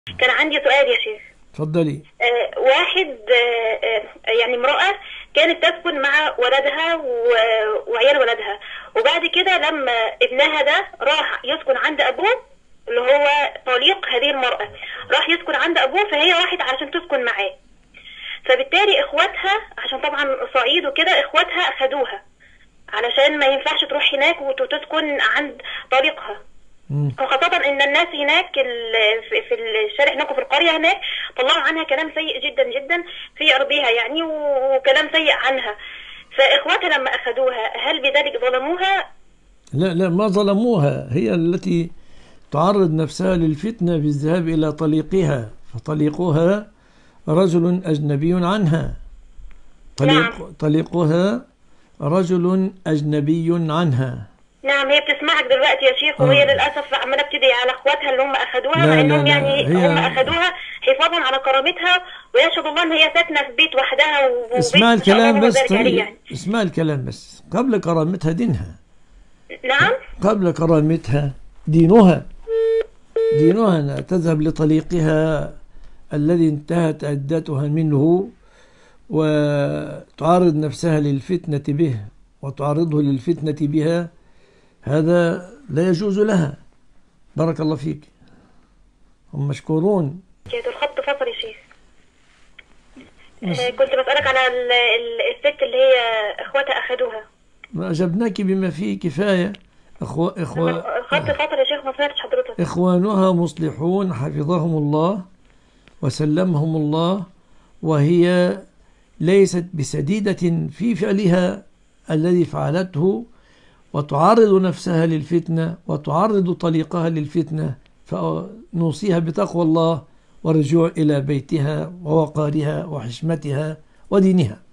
كان عندي سؤال يا شيخ تفضلي آه، واحد آه، آه، يعني امرأة كانت تسكن مع ولدها و- وعيال ولدها وبعد كده لما ابنها ده راح يسكن عند أبوه اللي هو طليق هذه المرأة راح يسكن عند أبوه فهي راحت علشان تسكن معاه فبالتالي إخواتها عشان طبعا صعيد وكده إخواتها أخدوها علشان ما ينفعش تروح هناك وت- وتسكن عند طليقها مم. وخاصة إن الناس هناك ال- في في الشارع هناك وفي القرية هناك طلعوا عنها كلام سيء جدا جدا في أرضها يعني وكلام سيء عنها فإخواتها لما أخذوها هل بذلك ظلموها؟ لا لا ما ظلموها هي التي تعرض نفسها للفتنة بالذهاب إلى طليقها فطليقها رجل أجنبي عنها طليق نعم. طليقها رجل أجنبي عنها نعم هي بتسمعك دلوقتي يا شيخ وهي آه. للأسف عمالة بتدعي على إخواتها اللي هم أخذوها لا، مع لا، إنهم لا، يعني هي- هم أخذوها حفاظا على كرامتها ويشهد الله إن هي ساكنة في بيت وحدها وبيت اسمع ما شاء الله الكلام بس وبارك عليه طيب يعني. اسمع الكلام بس قبل كرامتها دينها نعم قبل كرامتها دينها دينها أن تذهب لطليقها الذي انتهت عدتها منه وتعرض نفسها للفتنة به وتعرضه للفتنة بها هذا لا يجوز لها بارك الله فيك هم مشكورون كانت الخط فصل يا شيخ آه، كنت بسألك على ال- ال- الست اللي هي اخواتها اخدوها ما أجبناك بما فيه كفاية أخوة إخوة الخط فصل يا شيخ ما سمعتش حضرتك إخوانها مصلحون حفظهم الله وسلمهم الله وهي ليست بسديدة في فعلها الذي فعلته وتعرض نفسها للفتنة وتعرض طليقها للفتنة فنوصيها بتقوى الله والرجوع إلى بيتها ووقارها وحشمتها ودينها